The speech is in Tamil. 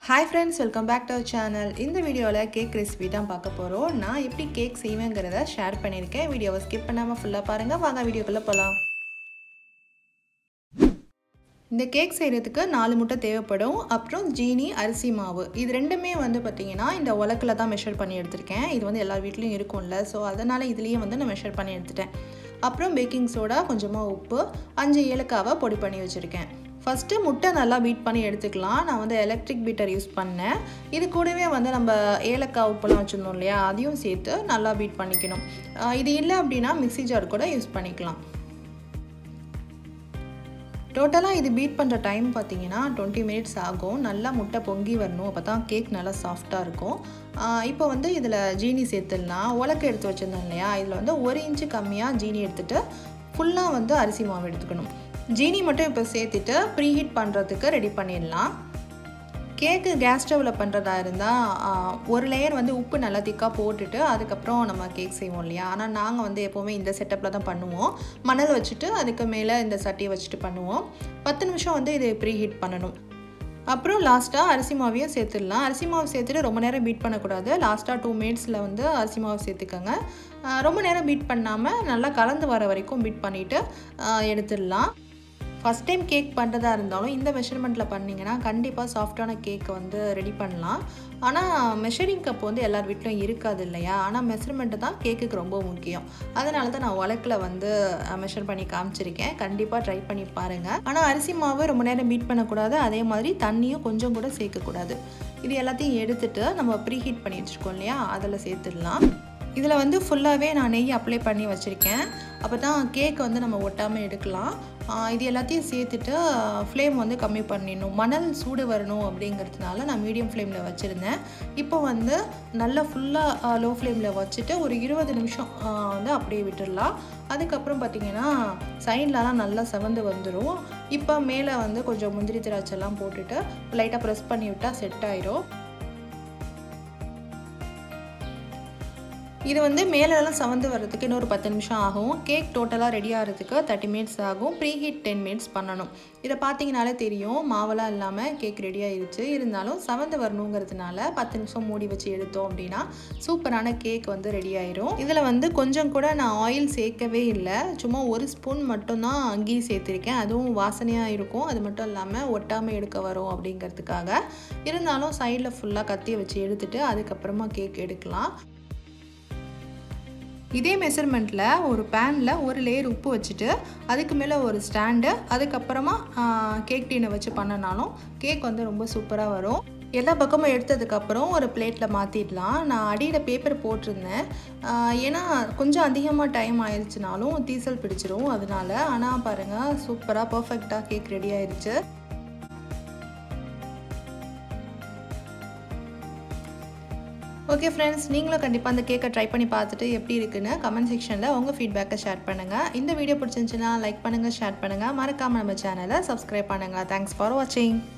hi friends welcome back to our channel இந்த வீடியோவில் கேக் ரெசிபி தான் பார்க்க போகிறோம் நான் எப்படி கேக் செய்வேங்கிறத ஷேர் பண்ணியிருக்கேன் வீடியோவை ஸ்கிப் பண்ணாமல் ஃபுல்லாக பாருங்கள் வாங்க வீடியோக்குள்ளே போகலாம் இந்த கேக் செய்கிறதுக்கு நாலு முட்டை தேவைப்படும் அப்புறம் ஜீனி அரிசி மாவு இது ரெண்டுமே வந்து பார்த்திங்கன்னா இந்த உலக்கில் தான் மெஷர் பண்ணி எடுத்திருக்கேன் இது வந்து எல்லார் வீட்லேயும் இருக்கும்ல ஸோ அதனால் இதுலேயும் வந்து நான் மெஷர் பண்ணி எடுத்துட்டேன் அப்புறம் பேக்கிங் சோடா கொஞ்சமாக உப்பு அஞ்சு ஏலக்காவை பொடி பண்ணி வச்சுருக்கேன் ஃபஸ்ட்டு முட்டை நல்லா பீட் பண்ணி எடுத்துக்கலாம் நான் வந்து எலக்ட்ரிக் பீட்டர் யூஸ் பண்ணேன் இது கூடவே வந்து நம்ம ஏலக்காய் உப்புலாம் வச்சுருந்தோம் இல்லையா அதையும் சேர்த்து நல்லா பீட் பண்ணிக்கணும் இது இல்லை அப்படின்னா மிக்சி ஜார் கூட யூஸ் பண்ணிக்கலாம் டோட்டலாக இது பீட் பண்ணுற டைம் பார்த்தீங்கன்னா டுவெண்ட்டி மினிட்ஸ் ஆகும் நல்லா முட்டை பொங்கி வரணும் அப்போ தான் கேக் நல்லா சாஃப்டாக இருக்கும் இப்போ வந்து இதில் ஜீனி சேர்த்துடலாம் உலக்கு எடுத்து வச்சுருந்தோம் இல்லையா இதில் வந்து ஒரு இன்ச்சு கம்மியாக ஜீனி எடுத்துகிட்டு ஃபுல்லாக வந்து அரிசி மாவு எடுத்துக்கணும் ஜீனி மட்டும் இப்போ சேர்த்துட்டு ப்ரீ ஹீட் பண்ணுறதுக்கு ரெடி பண்ணிடலாம் கேக்கு கேஸ் ஸ்டவ்வில் பண்ணுறதா இருந்தால் ஒரு லேயர் வந்து உப்பு நல்லா திக்காக போட்டுட்டு அதுக்கப்புறம் நம்ம கேக் செய்வோம் இல்லையா ஆனால் நாங்கள் வந்து எப்போவுமே இந்த செட்டப்பில் தான் பண்ணுவோம் மணல் வச்சுட்டு அதுக்கு மேலே இந்த சட்டியை வச்சுட்டு பண்ணுவோம் பத்து நிமிஷம் வந்து இது ப்ரீ ஹீட் பண்ணணும் அப்புறம் லாஸ்ட்டாக அரிசி மாவையும் சேர்த்துடலாம் அரிசி மாவு சேர்த்துட்டு ரொம்ப நேரம் பீட் பண்ணக்கூடாது லாஸ்ட்டாக டூ மினிட்ஸில் வந்து அரிசி மாவு சேர்த்துக்கோங்க ரொம்ப நேரம் பீட் பண்ணாமல் நல்லா கலந்து வர வரைக்கும் பீட் பண்ணிவிட்டு எடுத்துடலாம் ஃபஸ்ட் டைம் கேக் பண்ணுறதா இருந்தாலும் இந்த மெஷர்மெண்ட்டில் பண்ணிங்கன்னா கண்டிப்பாக சாஃப்டான கேக் வந்து ரெடி பண்ணலாம் ஆனால் மெஷரிங் கப் வந்து எல்லார் வீட்லையும் இருக்காது இல்லையா ஆனால் மெஷர்மெண்ட்டு தான் கேக்குக்கு ரொம்ப முக்கியம் அதனால தான் நான் உலக்கில் வந்து மெஷர் பண்ணி காமிச்சிருக்கேன் கண்டிப்பாக ட்ரை பண்ணி பாருங்கள் ஆனால் அரிசி மாவு ரொம்ப நேரம் பீட் பண்ணக்கூடாது அதே மாதிரி தண்ணியும் கொஞ்சம் கூட சேர்க்கக்கூடாது இது எல்லாத்தையும் எடுத்துகிட்டு நம்ம ப்ரீ ஹீட் பண்ணி வச்சுருக்கோம் இல்லையா அதில் சேர்த்துடலாம் இதில் வந்து ஃபுல்லாகவே நான் நெய் அப்ளை பண்ணி வச்சுருக்கேன் அப்போ தான் கேக் வந்து நம்ம ஒட்டாமல் எடுக்கலாம் இது எல்லாத்தையும் சேர்த்துட்டு ஃப்ளேம் வந்து கம்மி பண்ணிடணும் மணல் சூடு வரணும் அப்படிங்கிறதுனால நான் மீடியம் ஃப்ளேமில் வச்சுருந்தேன் இப்போ வந்து நல்லா ஃபுல்லாக லோ ஃப்ளேமில் வச்சுட்டு ஒரு இருபது நிமிஷம் வந்து அப்படியே விட்டுடலாம் அதுக்கப்புறம் பார்த்திங்கன்னா சைட்லலாம் நல்லா செவந்து வந்துடும் இப்போ மேலே வந்து கொஞ்சம் முந்திரி திராட்சைலாம் போட்டுட்டு லைட்டாக ப்ரெஸ் பண்ணி விட்டால் செட் ஆயிரும் இது வந்து மேலெல்லாம் சவந்து வர்றதுக்கு இன்னொரு பத்து நிமிஷம் ஆகும் கேக் டோட்டலாக ரெடி ஆகிறதுக்கு தேர்ட்டி மினிட்ஸ் ஆகும் ப்ரீ ஹீட் டென் மினிட்ஸ் பண்ணணும் இதை பார்த்தீங்கனாலே தெரியும் மாவெல்லாம் இல்லாமல் கேக் ரெடி ஆயிடுச்சு இருந்தாலும் சவந்து வரணுங்கிறதுனால பத்து நிமிஷம் மூடி வச்சு எடுத்தோம் அப்படின்னா சூப்பரான கேக் வந்து ரெடி ஆயிரும் இதில் வந்து கொஞ்சம் கூட நான் ஆயில் சேர்க்கவே இல்லை சும்மா ஒரு ஸ்பூன் மட்டும்தான் கீ சேர்த்துருக்கேன் அதுவும் வாசனையாக இருக்கும் அது மட்டும் இல்லாமல் ஒட்டாமல் எடுக்க வரும் அப்படிங்கிறதுக்காக இருந்தாலும் சைடில் ஃபுல்லாக கத்தியை வச்சு எடுத்துகிட்டு அதுக்கப்புறமா கேக் எடுக்கலாம் இதே மெஷர்மெண்ட்டில் ஒரு பேனில் ஒரு லேயர் உப்பு வச்சுட்டு அதுக்கு மேலே ஒரு ஸ்டாண்டு அதுக்கப்புறமா கேக் டீனை வச்சு பண்ணனாலும் கேக் வந்து ரொம்ப சூப்பராக வரும் எல்லா பக்கமும் எடுத்ததுக்கப்புறம் ஒரு பிளேட்டில் மாற்றிடலாம் நான் அடியில் பேப்பர் போட்டிருந்தேன் ஏன்னா கொஞ்சம் அதிகமாக டைம் ஆயிடுச்சுனாலும் தீசல் பிடிச்சிரும் அதனால ஆனால் பாருங்கள் சூப்பராக பர்ஃபெக்டாக கேக் ரெடி ஆயிடுச்சு ஓகே ஃப்ரெண்ட்ஸ் நீங்களும் கண்டிப்பாக அந்த கேக்கை ட்ரை பண்ணி பார்த்துட்டு எப்படி இருக்குன்னு கமெண்ட் செக்ஷனில் உங்கள் ஃபீட்பேக்கை ஷேர் பண்ணுங்கள் இந்த வீடியோ பிடிச்சிருந்துச்சுன்னா லைக் பண்ணுங்கள் ஷேர் பண்ணுங்கள் மறக்காமல் நம்ம சேனலை சப்ஸ்கிரைப் பண்ணுங்கள் தேங்க்ஸ் ஃபார் வாட்சிங்